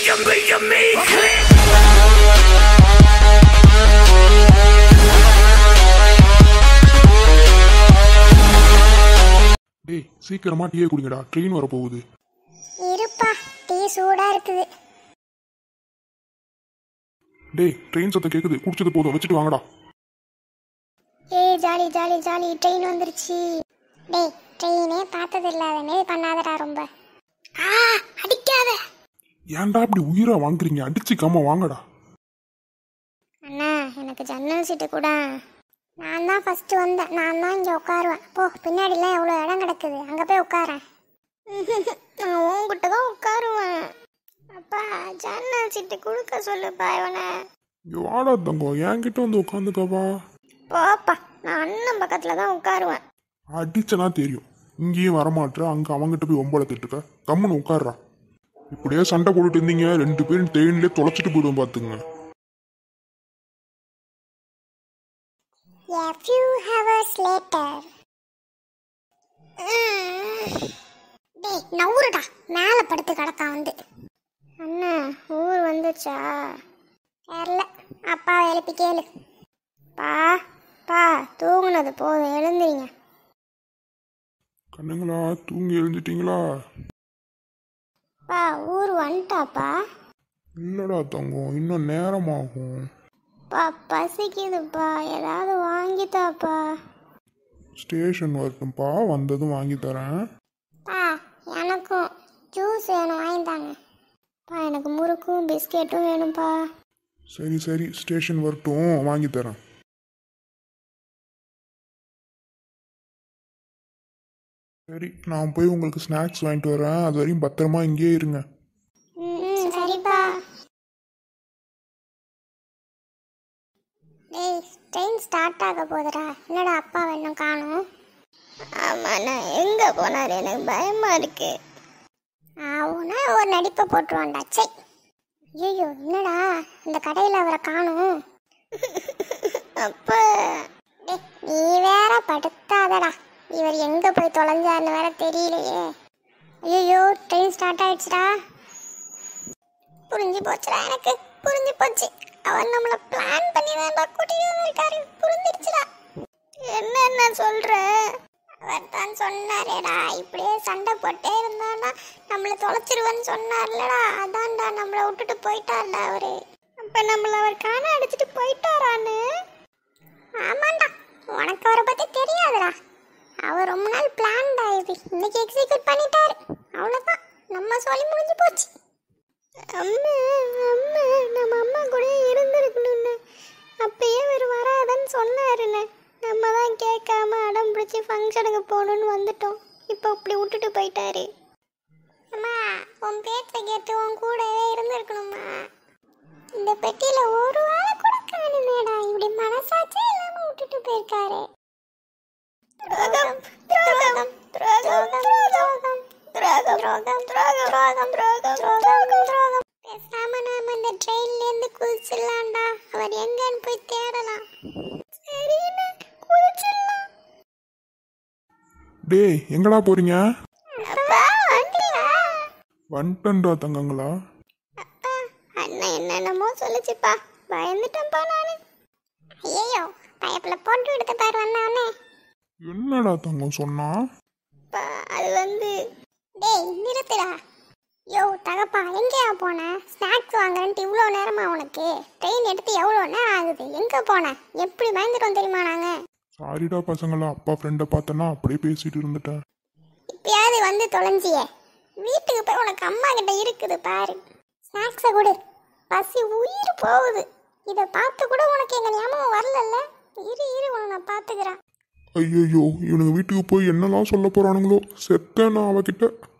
yummy, yummy. டேய் சீக்கிரமா டீயை குடிங்கடா ட்ரெயின் வரப்போகுது இருப்பா டீ சூடா இருக்குது டேய் ட்ரெயின் சத்தம் கேட்குது குடிச்சது போதும் வச்சுட்டு வாங்கடா ஏய் ஜாலி ஜாலி ஜாலி ட்ரெயின் வந்துருச்சு டேய் ட்ரெயினே பார்த்தது இல்லாத மாரி பண்ணாதடா ரொம்ப ஆ அடிக்காத ஏன்டா இப்படி உயிரா வாங்குறீங்க அடிச்சுக்காம வாங்கடா அண்ணா எனக்கு ஜன்னல் சீட்டு கூட நான் தான் ஃபர்ஸ்ட் வந்தேன் நான் தான் இங்கே உட்காருவேன் போ பின்னாடிலாம் எவ்வளோ இடம் கிடக்குது அங்கே போய் உட்காரேன் நான் உங்ககிட்ட தான் உட்காருவேன் அப்பா ஜன்னல் சீட்டு கொடுக்க சொல்லுப்பா இவனை இங்க வாடா தங்கம் என்கிட்ட வந்து உட்காந்துக்கவா போப்பா நான் அண்ணன் பக்கத்தில் தான் உட்காருவேன் அடிச்சனா தெரியும் இங்கேயும் வரமாட்ற அங்க அவங்கிட்ட போய் ஒம்பளை திட்டுக்க கம்முன்னு உட்கார்றா இப்படியே சண்டை போட்டுட்டு இருந்தீங்க ரெண்டு பேரும் ட்ரெயின்லேயே தொலைச்சிட்டு போயிடுவோம் பார்த்துங்க A few hours later. டேய் நவுருடா மேலே படுத்து கிடக்கான் வந்து அண்ணா ஊர் வந்துச்சா தெரில அப்பா எழுப்பி கேளு பா பா தூங்குனது போதும் எழுந்துறீங்க கண்ணுங்களா தூங்கி எழுந்துட்டீங்களா பா ஊர் வந்துட்டாப்பா இல்லடா தங்கம் இன்னும் நேரமாகும் பா பசிக்குதுப்பா ஏதாவது வாங்கித்தாப்பா ஸ்டேஷன் வரட்டும்ப்பா வந்ததும் வாங்கி தரேன் பா எனக்கும் ஜூஸ் வேணும் வாங்கித்தாங்க பா எனக்கு முறுக்கும் பிஸ்கெட்டும் வேணும்ப்பா சரி சரி ஸ்டேஷன் வரட்டும் வாங்கி தரேன் சரி நான் போய் உங்களுக்கு ஸ்நாக்ஸ் வாங்கிட்டு வரேன் அது வரையும் பத்திரமா இங்கேயே இருங்க ம் சரிப்பா டேய் ட்ரெயின் ஸ்டார்ட் ஆக போகுதுடா என்னடா அப்பா இன்னும் காணும் ஆமாண்ணா எங்கே போனார் எனக்கு பயமா இருக்கு ஆவுனா ஒரு நடிப்பை போட்டுருவான்டா சை ஐயோ என்னடா இந்த கடையில் அவரை காணும் அப்பா டேய் நீ வேற படுத்தாதடா இவர் எங்கே போய் தொலைஞ்சாருன்னு வேற தெரியலையே ஐயோ ட்ரெயின் ஸ்டார்ட் ஆயிடுச்சுடா புரிஞ்சு போச்சுடா எனக்கு புரிஞ்சு போச்சு அவர் நம்மள பிளான் பண்ணி தான் கூட்டிட்டு வந்திருக்காரு புரிஞ்சிருச்சுடா என்னென்ன சொல்ற அவர் தான் சொன்னாரேடா இப்படியே சண்டை போட்டே இருந்தானா நம்மள தொலைச்சிருவேன்னு சொன்னார்லடா அதான்டா நம்மள விட்டுட்டு போயிட்டார்டா அவரு அப்ப நம்மள அவர் காண அடிச்சிட்டு போயிட்டாரான்னு ஆமாண்டா உனக்கு அவரை பத்தி தெரியாதுடா அவர் ரொம்ப நாள் பிளான்டா இது இன்னைக்கு எக்ஸிக்யூட் பண்ணிட்டாரு அவ்வளவுதான் நம்ம சொல்லி முடிஞ்சு போச்சு அம்மா அம்மா நம்ம அம்மா கூட இருந்திருக்கணும்னு அப்பயே அவர் வராதன்னு சொன்னாருண்ணே நம்ம தான் கேட்காம அடம் பிடிச்சி ஃபங்க்ஷனுக்கு போகணுன்னு வந்துட்டோம் இப்போ அப்படி விட்டுட்டு போயிட்டாரு அம்மா உன் பேச்சை கேட்டு உன் கூடவே இருந்திருக்கணுமா இந்த பெட்டியில ஒரு வேளை கூட காணுமேடா இப்படி மனசாச்சே இல்லாம விட்டுட்டு போயிருக்காரு துரோகம் துரோகம் துரோகம் துரோகம் துரோகம் துரோகம் துரோகம் துரோகம் துரோகம் துரோகம் பேசாம நாம இந்த ட்ரெயின்ல இருந்து குதிச்சிடலாம்டா அவர் எங்கன்னு போய் தேடலாம் சரின்னு குதிச்சிடலாம் டேய் எங்கடா போறீங்க அப்பா வண்டியா வந்துட்டா தங்கங்களா அப்பா அண்ணன் என்னென்னமோ சொல்லுச்சுப்பா பயந்துட்டேன்ப்பா நானு ஐயோ பயப்பில் போட்டு எடுத்த பாரு வந்தானே என்னடா தங்கம் சொன்னா அப்பா அது வந்து டேய் நிறுத்துடா யோ தகப்பா எங்கேயா போன ஸ்நாக்ஸ் வாங்குறேன்ட்டு இவ்வளோ நேரமா உனக்கு ட்ரெயின் எடுத்து எவ்வளோ நேரம் ஆகுது எங்கே போன எப்படி பயந்துட்டோம் தெரியுமா நாங்கள் சாரிடா பசங்களா அப்பா ஃப்ரெண்டை பார்த்தேன்னா அப்படியே பேசிட்டு இருந்துட்டேன் இப்பயாவது வந்து தொலைஞ்சியே வீட்டுக்கு போய் உனக்கு அம்மா கிட்ட இருக்குது பாரு ஸ்நாக்ஸை கொடு பசி உயிர் போகுது இதை பார்த்து கூட உனக்கு எங்கள் ஞாபகம் வரலல்ல இரு இரு உன்னை நான் பார்த்துக்கிறேன் ஐயோ இவனுங்க வீட்டுக்கு போய் என்னெல்லாம் சொல்ல போறானுங்களோ செத்தேன் நான் அவகிட்ட